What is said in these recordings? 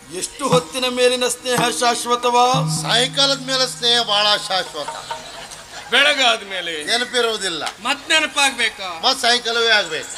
ಎಷ್ಟು ಹೊತ್ತಿನ ಮೇಲಿನ ಸ್ನೇಹ ಶಾಶ್ವತವಾ ಸಾಯಂಕಾಲದ ಮೇಲೆ ಸ್ನೇಹ ಬಹಳ ಶಾಶ್ವತ ಬೆಳಗಾದ ಮೇಲೆ ನೆನಪಿರುವುದಿಲ್ಲ ಮತ್ ನೆನಪಾಗ್ಬೇಕಾ ಮತ್ ಸಾಯಂಕಾಲವೇ ಆಗ್ಬೇಕು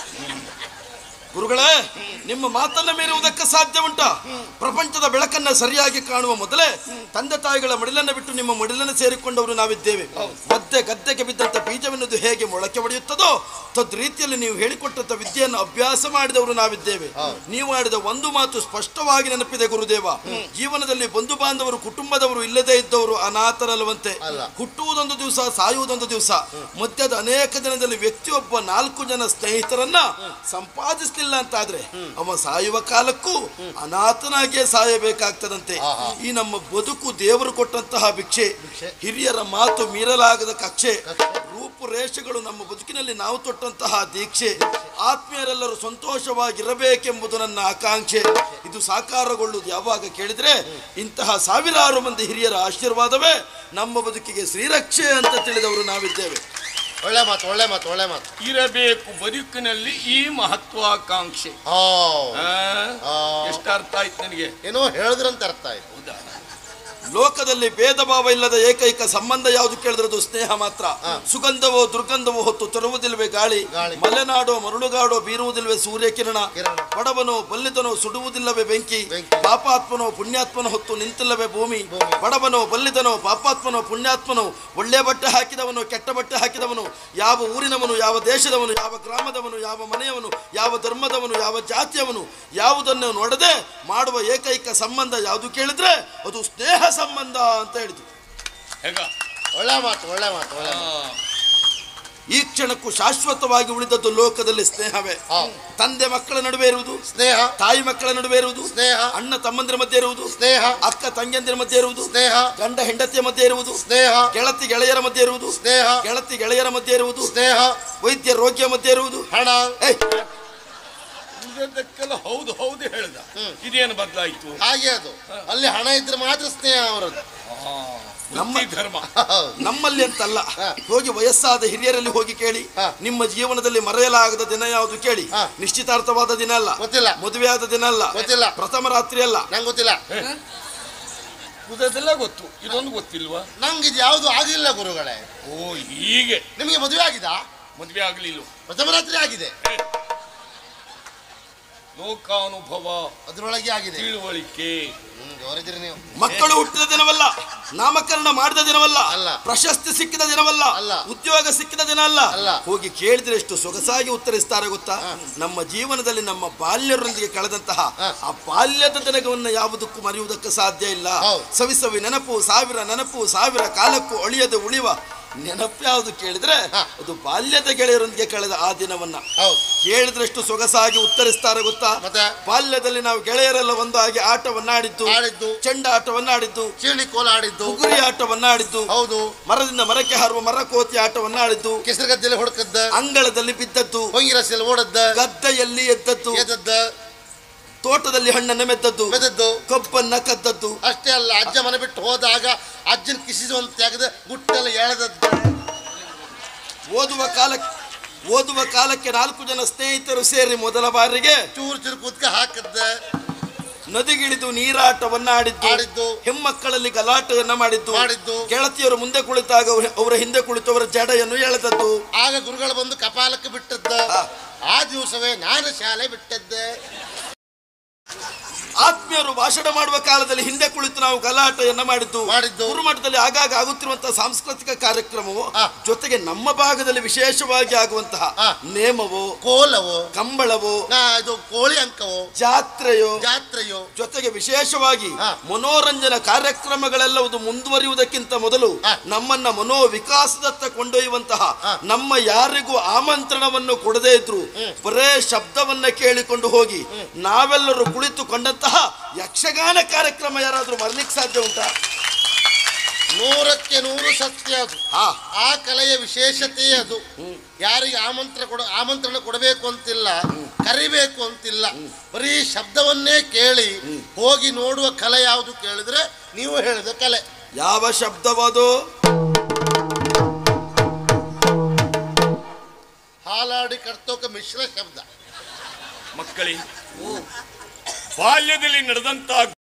ಗುರುಗಳೇ ನಿಮ್ಮ ಮಾತನ್ನ ಮೀರುವುದಕ್ಕೆ ಸಾಧ್ಯ ಉಂಟಾ ಪ್ರಪಂಚದ ಬೆಳಕನ್ನ ಸರಿಯಾಗಿ ಕಾಣುವ ಮೊದಲೇ ತಂದೆ ತಾಯಿಗಳ ಮಡಿಲನ್ನ ಬಿಟ್ಟು ನಿಮ್ಮ ಮಡಿಲನ್ನು ಸೇರಿಕೊಂಡವರು ನಾವಿದ್ದೇವೆ ಗದ್ದೆ ಗದ್ದೆಗೆ ಬಿದ್ದಂತ ಬೀಜವೆನ್ನುವುದು ಹೇಗೆ ಮೊಳಕೆ ಒಡೆಯುತ್ತದೋ ತದ್ ರೀತಿಯಲ್ಲಿ ನೀವು ಹೇಳಿಕೊಟ್ಟಂತ ವಿದ್ಯೆಯನ್ನು ಅಭ್ಯಾಸ ಮಾಡಿದವರು ನಾವಿದ್ದೇವೆ ನೀವು ಆಡಿದ ಒಂದು ಮಾತು ಸ್ಪಷ್ಟವಾಗಿ ನೆನಪಿದೆ ಗುರುದೇವ ಜೀವನದಲ್ಲಿ ಬಂಧು ಬಾಂಧವರು ಕುಟುಂಬದವರು ಇಲ್ಲದೆ ಇದ್ದವರು ಅನಾಥರಲ್ಲವಂತೆ ಅಲ್ಲ. ಹುಟ್ಟುವುದೊಂದು ದಿವಸ ಸಾಯುವುದೊಂದು ದಿವಸ ಮಧ್ಯದ ಅನೇಕ ದಿನದಲ್ಲಿ ವ್ಯಕ್ತಿಯೊಬ್ಬ ನಾಲ್ಕು ಜನ ಸ್ನೇಹಿತರನ್ನ ಸಂಪಾದಿಸಲಿಲ್ಲ ಅಂತಾದ್ರೆ ಅವ ಸಾಯುವ ಕಾಲಕ್ಕೂ ಅನಾಥನಾಗಿಯೇ ಸಾಯಬೇಕಾಗ್ತದಂತೆ ಈ ನಮ್ಮ ಬದುಕು ದೇವರು ಕೊಟ್ಟಂತಹ ಭಿಕ್ಷೆ ಹಿರಿಯರ ಮಾತು ಮೀರಲಾಗದ ಕಕ್ಷೆ ರೂಪುರೇಷೆಗಳು ನಮ್ಮ ಬದುಕಿನಲ್ಲಿ ನಾವು ತೊಟ್ಟಂತಹ ದೀಕ್ಷೆ ಆತ್ಮೀಯರೆಲ್ಲರೂ ಸಂತೋಷವಾಗಿರಬೇಕೆಂಬುದು ನನ್ನ ಆಕಾಂಕ್ಷೆ ಇದು ಸಾಕಾರಗೊಳ್ಳುವುದು ಯಾವಾಗ ಕೇಳಿದ್ರೆ ಇಂತಹ ಸಾವಿರಾರು ಮಂದಿ ಹಿರಿಯರ ಆಶೀರ್ವಾದವೇ ನಮ್ಮ ಬದುಕಿಗೆ ಶ್ರೀರಕ್ಷೆ ಅಂತ ತಿಳಿದವರು ನಾವಿದ್ದೇವೆ ಒಳ್ಳೆ ಮಾತು ಒಳ್ಳೆ ಮಾತು ಒಳ್ಳೆ ಮಾತು ಇರಬೇಕು ಬದುಕಿನಲ್ಲಿ ಈ ಮಹತ್ವಾಕಾಂಕ್ಷೆ ಆ, ಆ? ಆ. ಎಷ್ಟು ಅರ್ಥ ಆಯ್ತು ನನಗೆ ಏನೋ ಹೇಳಿದ್ರಂತ ಅರ್ಥ ಆಯ್ತು ಹೌದಾ ಲೋಕದಲ್ಲಿ ಭೇದ ಭಾವ ಇಲ್ಲದ ಏಕೈಕ ಸಂಬಂಧ ಯಾವುದು ಕೇಳಿದ್ರೆ ಅದು ಸ್ನೇಹ ಮಾತ್ರ ಸುಗಂಧವೋ ದುರ್ಗಂಧವೋ ಹೊತ್ತು ತರುವುದಿಲ್ವೇ ಗಾಳಿ ಗಾಳಿ. ಮಲೆನಾಡೋ ಮರಳುಗಾಡೋ ಬೀರುವುದಿಲ್ವೇ ಸೂರ್ಯಕಿರಣ ಕಿರಣ. ಬಡವನೋ ಬಲ್ಲಿದನೋ ಸುಡುವುದಿಲ್ಲವೇ ಬೆಂಕಿ ಬೆಂಕಿ. ಪಾಪಾತ್ಮನೋ ಪುಣ್ಯಾತ್ಮನೋ ಹೊತ್ತು ನಿಂತಿಲ್ಲವೇ ಭೂಮಿ ಭೂಮಿ. ಬಡವನೋ ಬಲ್ಲಿದನೋ ಪಾಪಾತ್ಮನೋ ಪುಣ್ಯಾತ್ಮನೋ ಒಳ್ಳೆ ಬಟ್ಟೆ ಹಾಕಿದವನು ಕೆಟ್ಟ ಬಟ್ಟೆ ಹಾಕಿದವನು ಯಾವ ಊರಿನವನು ಯಾವ ದೇಶದವನು ಯಾವ ಗ್ರಾಮದವನು ಯಾವ ಮನೆಯವನು ಯಾವ ಧರ್ಮದವನು ಯಾವ ಜಾತಿಯವನು ಯಾವುದನ್ನು ನೋಡದೆ ಮಾಡುವ ಏಕೈಕ ಸಂಬಂಧ ಯಾವುದು ಕೇಳಿದ್ರೆ ಅದು ಸ್ನೇಹ ಸಂಬಂಧ ಅಂತ ಹೇಳಿದ್ರು ಹೇಗ ಒಳ್ಳೆ ಮಾತು ಒಳ್ಳೆ ಮಾತು ಒಳ್ಳೆ ಆ, ಮಾತು ಈ ಕ್ಷಣಕ್ಕೂ ಶಾಶ್ವತವಾಗಿ ಉಳಿದದ್ದು ಲೋಕದಲ್ಲಿ ಸ್ನೇಹವೇ ಹಾ. ತಂದೆ ಮಕ್ಕಳ ನಡುವೆ ಇರುವುದು ಸ್ನೇಹ ತಾಯಿ ಮಕ್ಕಳ ನಡುವೆ ಇರುವುದು ಸ್ನೇಹ ಅಣ್ಣ ತಮ್ಮಂದಿರ ಮಧ್ಯೆ ಇರುವುದು ಸ್ನೇಹ ಅಕ್ಕ ತಂಗಿಯಂದಿರ ಮಧ್ಯೆ ಇರುವುದು ಸ್ನೇಹ ಗಂಡ ಹೆಂಡತಿಯ ಮಧ್ಯೆ ಇರುವುದು ಸ್ನೇಹ ಗೆಳತಿ ಗೆಳೆಯರ ಮಧ್ಯೆ ಇರುವುದು ಸ್ನೇಹ ಗೆಳತಿ ಗೆಳೆಯರ ಮಧ್ಯೆ ಇರುವುದು ಸ್ನೇಹ ವೈದ್ಯ ರೋಗಿಯ ಮಧ್ಯೆ ಇರುವುದು ಹಣ ಏಯ್ ಉಳಿದದ್ದಕ್ಕೆಲ್ಲ ಹೌದು ಹೌದು ಹೇಳ್ದ ಹ್ಮ್. ಇದೇನು ಬದಲಾಯ್ತು ಹಾಗೆ ಅದು ಅಲ್ಲಿ ಹಣ ಇದ್ರೆ ಮಾತ್ರ ಸ್ನೇಹ ಅವರದ್ದು ನಮ್ಮ ನಮ್ಮ ಧರ್ಮ ಹೌದು. ನಮ್ಮಲ್ಲಿ ಅಂತಲ್ಲ ಹಾ. ಹೋಗಿ ವಯಸ್ಸಾದ ಹಿರಿಯರಲ್ಲಿ ಹೋಗಿ ಕೇಳಿ ಹಾ. ನಿಮ್ಮ ಜೀವನದಲ್ಲಿ ಮರೆಯಲಾಗದ ದಿನ ಯಾವುದು ಕೇಳಿ ಹಾ. ನಿಶ್ಚಿತಾರ್ಥವಾದ ದಿನ ಅಲ್ಲ ಗೊತ್ತಿಲ್ಲ ಮದುವೆಯಾದ ದಿನ ಅಲ್ಲ ಗೊತ್ತಿಲ್ಲ. ಪ್ರಥಮ ರಾತ್ರಿ ಅಲ್ಲ ನಂಗೆ ಗೊತ್ತಿಲ್ಲ ಉಳಿದದ್ದೆಲ್ಲ ಗೊತ್ತು ಇದೊಂದು ಗೊತ್ತಿಲ್ವಾ ನಂಗೆ ಇದು ಯಾವುದು ಆಗಿಲ್ಲ ಗುರುಗಳೇ ಓ ಹೀಗೆ ನಿಮಗೆ ಮದುವೆ ಆಗಿದಾ ಮದ್ವೆ ಆಗ್ಲಿಲ್ಲ ಪ್ರಥಮ ರಾತ್ರಿ ಆಗಿದೆ ಲೋಕಾನುಭವ ಅದರೊಳಗೆ ಆಗಿದೆ ತಿಳುವಳಿಕೆ ಹ್ಮ್ ಜೋರಿದ್ರಿ ನೀವು ಮಕ್ಕಳು ಹುಟ್ಟಿದ ದಿನವಲ್ಲ ನಾಮಕರಣ ಮಾಡಿದ ದಿನವಲ್ಲ ಅಲ್ಲ. ಪ್ರಶಸ್ತಿ ಸಿಕ್ಕಿದ ದಿನವಲ್ಲ ಅಲ್ಲ. ಉದ್ಯೋಗ ಸಿಕ್ಕಿದ ದಿನ ಅಲ್ಲ ಅಲ್ಲ. ಹೋಗಿ ಕೇಳಿದ್ರೆ ಎಷ್ಟು ಸೊಗಸಾಗಿ ಉತ್ತರಿಸ್ತಾರೆ ಗೊತ್ತಾ ನಮ್ಮ ಜೀವನದಲ್ಲಿ ನಮ್ಮ ಬಾಲ್ಯರೊಂದಿಗೆ ಕಳೆದಂತಹ ಹಾ. ಆ ಬಾಲ್ಯದ ದಿನಗಳನ್ನು ಯಾವುದಕ್ಕೂ ಮರೆಯುವುದಕ್ಕೆ ಸಾಧ್ಯ ಇಲ್ಲ ಹೌದು. ಸವಿ ಸವಿ ನೆನಪು ಸಾವಿರ ನೆನಪು ಸಾವಿರ ಕಾಲಕ್ಕೂ ಅಳಿಯದೆ ಉಳಿಯುವ ನೆನಪು ಯಾವುದು ಕೇಳಿದ್ರೆ ಹಾ. ಅದು ಬಾಲ್ಯದ ಗೆಳೆಯರೊಂದಿಗೆ ಕಳೆದ ಆ ದಿನವನ್ನ ಹೌದು ಕೇಳಿದ್ರಷ್ಟು ಸೊಗಸಾಗಿ ಉತ್ತರಿಸ್ತಾರೆ ಗೊತ್ತಾ ಮತ್ತೆ ಬಾಲ್ಯದಲ್ಲಿ ನಾವು ಗೆಳೆಯರೆಲ್ಲ ಒಂದಾಗಿ ಆಟವನ್ನಾಡಿದ್ದು ಆಡಿದ್ದು ಚೆಂಡಾಟವನ್ನಾಡಿದ್ದು ಚೀಳಿ ಕೋಲ ಆಡಿದ್ದು ಬುಗುರಿ ಆಟವನ್ನಾಡಿದ್ದು ಹೌದು ಮರದಿಂದ ಮರಕ್ಕೆ ಹಾರುವ ಮರ ಕೋತಿ ಆಟವನ್ನಾಡಿದ್ದು ಕೆಸರು ಗದ್ದೆಯಲ್ಲಿ ಹೊಡ್ಕದ್ದ ಅಂಗಳದಲ್ಲಿ ಬಿದ್ದದ್ದು ಹೊಂಗಿರಸೆಲ್ಲ ಓಡದ್ದ ಗದ್ದೆಯಲ್ಲಿ ಎದ್ದದ್ದು ಎದ್ದದ್ದ ತೋಟದಲ್ಲಿ ಹಣ್ಣನ್ನ ಮೆದ್ದದ್ದು ಮೆದದ್ದು ಕಬ್ಬನ್ನ ಕದ್ದದ್ದು ಅಷ್ಟೇ ಅಲ್ಲ ಅಜ್ಜ ಮನೆ ಬಿಟ್ಟು ಹೋದಾಗ ಅಜ್ಜನ ಕಿಸಿಸುವಂತ ತೆಗೆದ ಗುಟ್ಟೆಲ್ಲ ಎಳೆದದ್ದ ಓದುವ ಕಾಲಕ್ಕೆ ಓದುವ ಕಾಲಕ್ಕೆ ನಾಲ್ಕು ಜನ ಸ್ನೇಹಿತರು ಸೇರಿ ಮೊದಲ ಬಾರಿಗೆ ಚೂರು ಚೂರು ಕುದ್ಕ ಹಾಕದ್ದ ನದಿಗಿಳಿದು ನೀರಾಟವನ್ನ ಆಡಿದ್ದು ಆಡಿದ್ದು. ಹೆಮ್ಮಕ್ಕಳಲ್ಲಿ ಗಲಾಟೆಯನ್ನ ಮಾಡಿದ್ದು ಮಾಡಿದ್ದು. ಗೆಳತಿಯರು ಮುಂದೆ ಕುಳಿತಾಗ ಅವ್ರ- ಅವರ ಹಿಂದೆ ಕುಳಿತವರ ಜಡೆಯನ್ನು ಎಳೆದದ್ದು ಆಗ ಗುರುಗಳು ಬಂದು ಕಪಾಲಕ್ಕೆ ಬಿಟ್ಟದ್ದ ಆ. ಆ ದಿವಸವೇ ನಾನು ಶಾಲೆ ಬಿಟ್ಟದ್ದೆ ಆತ್ಮೀಯರು ಭಾಷಣ ಮಾಡುವ ಕಾಲದಲ್ಲಿ ಹಿಂದೆ ಕುಳಿತು ನಾವು ಗಲಾಟೆಯನ್ನ ಮಾಡಿದ್ದು ಮಾಡಿದ್ದು. ಗುರುಮಠದಲ್ಲಿ ಆಗಾಗ ಆಗುತ್ತಿರುವಂತಹ ಸಾಂಸ್ಕೃತಿಕ ಕಾರ್ಯಕ್ರಮವು ಆ. ಜೊತೆಗೆ ನಮ್ಮ ಭಾಗದಲ್ಲಿ ವಿಶೇಷವಾಗಿ ಆಗುವಂತಹ ಆ. ನೇಮವು ಕೋಲವು ಕಂಬಳವು ನಾ ಇದು ಕೋಳಿ ಅಂಕವು ಜಾತ್ರೆಯೋ ಜಾತ್ರೆಯು ಜೊತೆಗೆ ವಿಶೇಷವಾಗಿ ಆ. ಮನೋರಂಜನ ಕಾರ್ಯಕ್ರಮಗಳೆಲ್ಲವುದು ಮುಂದುವರಿಯುವುದಕ್ಕಿಂತ ಮೊದಲು ಆ. ನಮ್ಮನ್ನ ಮನೋ ವಿಕಾಸದತ್ತ ಕೊಂಡೊಯ್ಯುವಂತಹ ಆ. ನಮ್ಮ ಯಾರಿಗೂ ಆಮಂತ್ರಣವನ್ನು ಕೊಡದೇ ಇದ್ರು ಬರೇ ಶಬ್ದವನ್ನ ಕೇಳಿಕೊಂಡು ಹೋಗಿ ನಾವೆಲ್ಲರೂ ಕುಳಿತುಕೊಂಡಂತಹ ಯಕ್ಷಗಾನ ಕಾರ್ಯಕ್ರಮ ಯಾರಾದ್ರೂ ಬರ್ಲಿಕ್ಕೆ ಸಾಧ್ಯ ಉಂಟಾ ನೂರಕ್ಕೆ ನೂರು ಸತ್ಯ ಅದು ಹಾ ಆ ಕಲೆಯ ವಿಶೇಷತೆ ಅದು ಯಾರಿಗೆ ಆಮಂತ್ರಣ ಕೊಡ ಆಮಂತ್ರಣ ಕೊಡಬೇಕು ಅಂತಿಲ್ಲ ಕರಿಬೇಕು ಅಂತಿಲ್ಲ ಬರೀ ಶಬ್ದವನ್ನೇ ಕೇಳಿ ಹೋಗಿ ನೋಡುವ ಕಲೆ ಯಾವುದು ಕೇಳಿದ್ರೆ ನೀವು ಹೇಳಿದ ಕಲೆ ಯಾವ ಶಬ್ದವದು ಹಾಲಾಡಿ ಕರ್ತೋಕ ಮಿಶ್ರ ಶಬ್ದ ಮಕ್ಕಳೇ ಬಾಲ್ಯದಲ್ಲಿ ನಡೆದಂತ